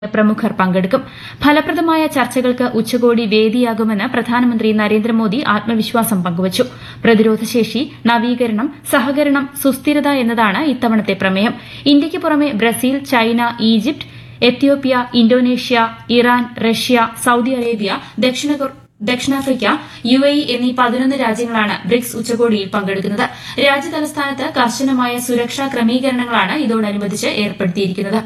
പ്രമുഖർ പങ്കെടുക്കും ഫലപ്രദമായ ചർച്ചകൾക്ക് ഉച്ചകോടി വേദിയാകുമെന്ന് പ്രധാനമന്ത്രി നരേന്ദ്രമോദി ആത്മവിശ്വാസം പങ്കുവച്ചു പ്രതിരോധശേഷി നവീകരണം സഹകരണം സുസ്ഥിരത എന്നതാണ് ഇത്തവണത്തെ പ്രമേയം ഇന്ത്യയ്ക്ക് പുറമെ Brazil China Egypt Ethiopia Indonesia Iran Russia Saudi Arabia ദക്ഷിണ കൊ- ദക്ഷിണാഫ്രിക്ക യു എ ഇ എന്നീ പതിനൊന്ന് രാജ്യങ്ങളാണ് ബ്രിക്സ് ഉച്ചകോടിയിൽ പങ്കെടുക്കുന്നത് രാജ്യതലസ്ഥാനത്ത് കർശനമായ സുരക്ഷാ ക്രമീകരണങ്ങളാണ് ഇതോടനുബന്ധിച്ച് ഏർപ്പെടുത്തിയിരിക്കുന്നത്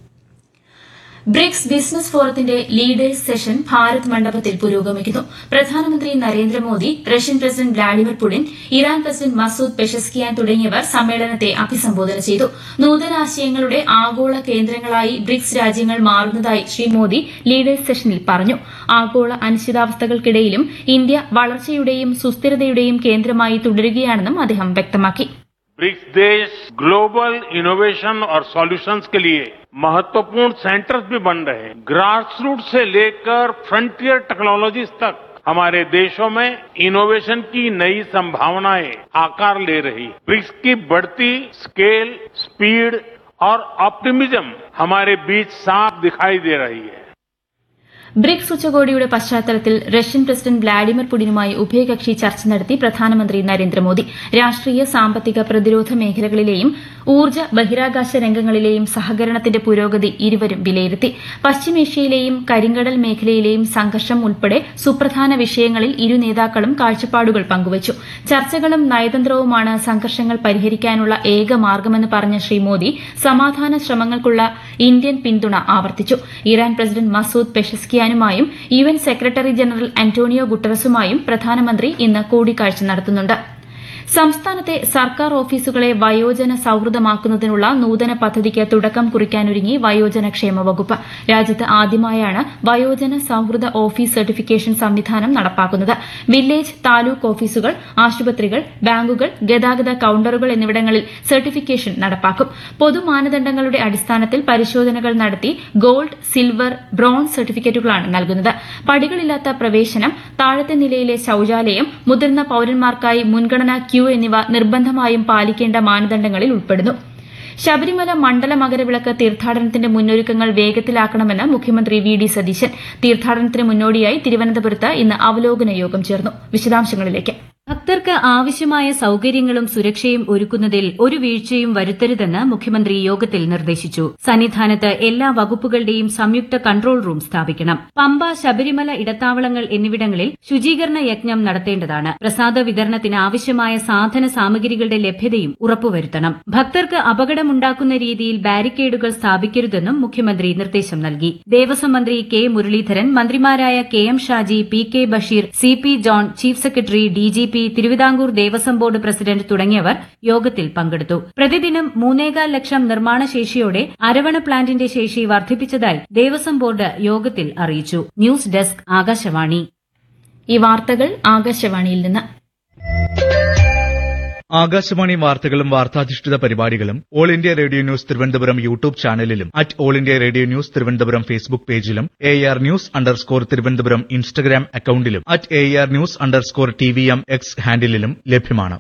ബ്രിക്സ് ബിസിനസ് ഫോറത്തിന്റെ ലീഡേഴ്സ് സെഷൻ ഭാരത് മണ്ഡപത്തിൽ പുരോഗമിക്കുന്നു പ്രധാനമന്ത്രി Narendra Modi Russian president Vladimir Putin Iran president Masoud Pezeshkian തുടങ്ങിയവർ സമ്മേളനത്തെ അഭിസംബോധന ചെയ്തു നൂതനാശയങ്ങളുടെ ആഗോള കേന്ദ്രങ്ങളായി ബ്രിക്സ് രാജ്യങ്ങൾ മാറുന്നതായി ശ്രീ മോദി ലീഡേഴ്സ് സെഷനിൽ പറഞ്ഞു ആഗോള അനിശ്ചിതാവസ്ഥകൾക്കിടയിലും ഇന്ത്യ വളർച്ചയുടെയും സുസ്ഥിരതയുടെയും കേന്ദ്രമായി തുടരുകയാണെന്നും അദ്ദേഹം വ്യക്തമാക്കി ब्रिक्स देश ग्लोबल इनोवेशन और सॉल्यूशंस के लिए महत्वपूर्ण सेंटर्स भी बन रहे हैं ग्रास रूट से लेकर फ्रंटियर टेक्नोलॉजीज तक हमारे देशों में इनोवेशन की नई संभावनाएं आकार ले रही हैं। ब्रिक्स की बढ़ती स्केल स्पीड और ऑप्टिमिज्म हमारे बीच साफ दिखाई दे रही है ബ്രിക്സ് ഉച്ചകോടിയുടെ പശ്ചാത്തലത്തിൽ റഷ്യൻ പ്രസിഡന്റ് വ്ളാഡിമിർ പുടിനുമായി ഉഭയകക്ഷി ചർച്ച നടത്തി പ്രധാനമന്ത്രി നരേന്ദ്രമോദി രാഷ്ട്രീയ സാമ്പത്തിക പ്രതിരോധ മേഖലകളിലെയും ഊർജ്ജ ബഹിരാകാശ രംഗങ്ങളിലെയും സഹകരണത്തിന്റെ പുരോഗതി ഇരുവരും വിലയിരുത്തി പശ്ചിമേഷ്യയിലെയും കരിങ്കടൽ മേഖലയിലെയും സംഘർഷം ഉൾപ്പെടെ സുപ്രധാന വിഷയങ്ങളിൽ ഇരു നേതാക്കളും കാഴ്ചപ്പാടുകൾ പങ്കുവച്ചു ചർച്ചകളും നയതന്ത്രവുമാണ് സംഘർഷങ്ങൾ പരിഹരിക്കാനുള്ള ഏക മാർഗമെന്ന് പറഞ്ഞ ശ്രീ മോദി സമാധാന ശ്രമങ്ങൾക്കുള്ള ഇന്ത്യൻ പിന്തുണ ആവർത്തിച്ചു ഇറാൻ പ്രസിഡന്റ് മസൂദ് പെഷസ്കിയാനുമായും U N secretary general Antonio ഗുട്ടറസുമായും പ്രധാനമന്ത്രി ഇന്ന് കൂടിക്കാഴ്ച നടത്തുന്നുണ്ട് സംസ്ഥാനത്തെ സർക്കാർ ഓഫീസുകളെ വയോജന സൌഹൃദമാക്കുന്നതിനുള്ള നൂതന പദ്ധതിക്ക് തുടക്കം കുറിക്കാനൊരുങ്ങി വയോജന ക്ഷേമ വകുപ്പ് രാജ്യത്ത് ആദ്യമായാണ് വയോജന സൌഹൃദ ഓഫീസ് സർട്ടിഫിക്കേഷൻ സംവിധാനം നടപ്പാക്കുന്നത് വില്ലേജ് താലൂക്ക് ഓഫീസുകൾ ആശുപത്രികൾ ബാങ്കുകൾ ഗതാഗത കൌണ്ടറുകൾ എന്നിവിടങ്ങളിൽ സർട്ടിഫിക്കേഷൻ നടപ്പാക്കും പൊതുമാനദണ്ഡങ്ങളുടെ അടിസ്ഥാനത്തിൽ പരിശോധനകൾ നടത്തി ഗോൾഡ് സിൽവർ ബ്രോൺസ് സർട്ടിഫിക്കറ്റുകളാണ് നൽകുന്നത് പടികളില്ലാത്ത പ്രവേശനം താഴത്തെ നിലയിലെ ശൌചാലയം മുതിർന്ന പൌരന്മാർക്കായി മുൻഗണനാ ക്യൂ എന്നിവ നിർബന്ധമായും പാലിക്കേണ്ട മാനദണ്ഡങ്ങളിൽ ഉൾപ്പെടുന്നു ശബരിമല മണ്ഡല മകരവിളക്ക് തീർത്ഥാടനത്തിന്റെ മുന്നൊരുക്കങ്ങൾ വേഗത്തിലാക്കണമെന്ന് മുഖ്യമന്ത്രി വി ഡി സതീശൻ തീർത്ഥാടനത്തിന് മുന്നോടിയായി തിരുവനന്തപുരത്ത് ഇന്ന് അവലോകന യോഗം ചേർന്നു വിശദാംശങ്ങളിലേക്ക് ഭക്തർക്ക് ആവശ്യമായ സൌകര്യങ്ങളും സുരക്ഷയും ഒരുക്കുന്നതിൽ ഒരു വീഴ്ചയും വരുത്തരുതെന്ന് മുഖ്യമന്ത്രി യോഗത്തിൽ നിർദ്ദേശിച്ചു സന്നിധാനത്ത് എല്ലാ വകുപ്പുകളുടെയും സംയുക്ത കൺട്രോൾ റൂം സ്ഥാപിക്കണം പമ്പ ശബരിമല ഇടത്താവളങ്ങൾ എന്നിവിടങ്ങളിൽ ശുചീകരണ യജ്ഞം നടത്തേണ്ടതാണ് പ്രസാദ വിതരണത്തിന് ആവശ്യമായ സാധന സാമഗ്രികളുടെ ലഭ്യതയും ഉറപ്പുവരുത്തണം ഭക്തർക്ക് അപകടമുണ്ടാക്കുന്ന രീതിയിൽ ബാരിക്കേഡുകൾ സ്ഥാപിക്കരുതെന്നും മുഖ്യമന്ത്രി നിർദ്ദേശം നൽകി ദേവസ്വം മന്ത്രി കെ മുരളീധരൻ മന്ത്രിമാരായ K M Shaji P K Basheer C P John chief secretary D G P Thiruvithamkoor Devaswom board president തുടങ്ങിയവർ യോഗത്തിൽ പങ്കെടുത്തു പ്രതിദിനം മൂന്നേകാൽ ലക്ഷം നിർമ്മാണ ശേഷിയോടെ അരവണ പ്ലാന്റിന്റെ ശേഷി വർദ്ധിപ്പിച്ചതായി ദേവസ്വം ബോർഡ് യോഗത്തിൽ അറിയിച്ചു ന്യൂസ് ഡെസ്ക് ആകാശവാണി ഈ വാർത്തകൾ ആകാശവാണിയിൽ നിന്ന് ആകാശവാണി വാർത്തകളും വാർത്താധിഷ്ഠിത പരിപാടികളും all India radio news Thiruvananthapuram YouTube ചാനലിലും at all India radio news Thiruvananthapuram Facebook പേജിലും A R news underscore Thiruvananthapuram Instagram അക്കൌണ്ടിലും at A R news underscore T V M X ഹാൻഡിലും ലഭ്യമാണ്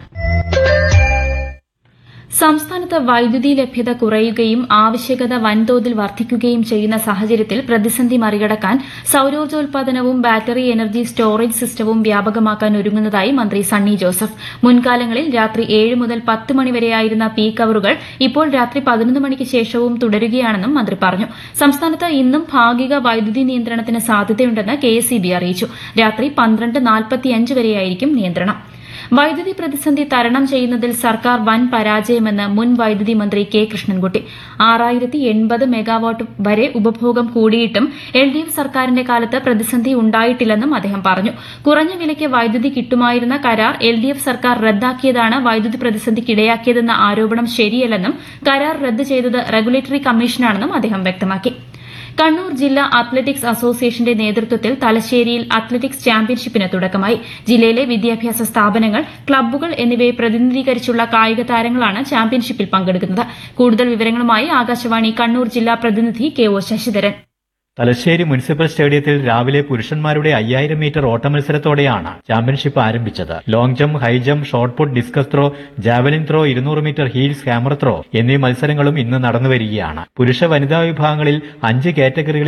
സംസ്ഥാനത്ത് വൈദ്യുതി ലഭ്യത കുറയുകയും ആവശ്യകത വൻതോതിൽ വർദ്ധിക്കുകയും ചെയ്യുന്ന സാഹചര്യത്തിൽ പ്രതിസന്ധി മറികടക്കാൻ സൌരോർജ്ജോൽപാദനവും ബാറ്ററി എനർജി സ്റ്റോറേജ് സിസ്റ്റവും വ്യാപകമാക്കാൻ ഒരുങ്ങുന്നതായി മന്ത്രി സണ്ണി ജോസഫ് മുൻകാലങ്ങളിൽ രാത്രി ഏഴ് മുതൽ പത്ത് മണിവരെയായിരുന്ന പീക്ക് അവറുകൾ ഇപ്പോൾ രാത്രി പതിനൊന്ന് മണിക്ക് ശേഷവും തുടരുകയാണെന്നും മന്ത്രി പറഞ്ഞു സംസ്ഥാനത്ത് ഇന്നും ഭാഗിക വൈദ്യുതി നിയന്ത്രണത്തിന് സാധ്യതയുണ്ടെന്ന് കെ അറിയിച്ചു രാത്രി പന്ത്രണ്ട് നാൽപ്പത്തിയഞ്ച് വരെയായിരിക്കും നിയന്ത്രണം വൈദ്യുതി പ്രതിസന്ധി തരണം ചെയ്യുന്നതിൽ സർക്കാർ വൻ പരാജയമെന്ന് മുൻ വൈദ്യുതി മന്ത്രി കെ കൃഷ്ണൻകുട്ടി ആറായിരത്തി എൺപത് മെഗാവാട്ട് വരെ ഉപഭോഗം കൂടിയിട്ടും എൽ ഡി എഫ് സർക്കാരിന്റെ കാലത്ത് പ്രതിസന്ധി ഉണ്ടായിട്ടില്ലെന്നും അദ്ദേഹം പറഞ്ഞു കുറഞ്ഞ വിലയ്ക്ക് വൈദ്യുതി കിട്ടുമായിരുന്ന കരാർ എൽ ഡി എഫ് സർക്കാർ റദ്ദാക്കിയതാണ് വൈദ്യുതി പ്രതിസന്ധിക്കിടയാക്കിയതെന്ന ആരോപണം ശരിയല്ലെന്നും കരാർ റദ്ദ് ചെയ്തത് റെഗുലേറ്ററി കമ്മീഷനാണെന്നും അദ്ദേഹം വ്യക്തമാക്കി കണ്ണൂർ ജില്ലാ അത്ലറ്റിക്സ് അസോസിയേഷന്റെ നേതൃത്വത്തിൽ തലശ്ശേരിയിൽ അത്ലറ്റിക്സ് ചാമ്പ്യൻഷിപ്പിന് തുടക്കമായി ജില്ലയിലെ വിദ്യാഭ്യാസ സ്ഥാപനങ്ങൾ ക്ലബ്ബുകൾ എന്നിവയെ പ്രതിനിധീകരിച്ചുള്ള കായിക താരങ്ങളാണ് ചാമ്പ്യൻഷിപ്പിൽ പങ്കെടുക്കുന്നത് കൂടുതൽ വിവരങ്ങളുമായി ആകാശവാണി കണ്ണൂർ ജില്ലാ പ്രതിനിധി K O Sasidharan Thalassery municipal സ്റ്റേഡിയത്തിൽ രാവിലെ പുരുഷന്മാരുടെ അയ്യായിരം മീറ്റർ ഓട്ട മത്സരത്തോടെയാണ് ചാമ്പ്യൻഷിപ്പ് ആരംഭിച്ചത് long jump high jump shot put discus throw javelin throw ഇരുന്നൂറ് മീറ്റർ ഹീൽസ് ക്യാമറ ത്രോ എന്നീ മത്സരങ്ങളും ഇന്ന് നടന്നുവരികയാണ് പുരുഷ വനിതാ വിഭാഗങ്ങളിൽ അഞ്ച് കാറ്റഗറികളിൽ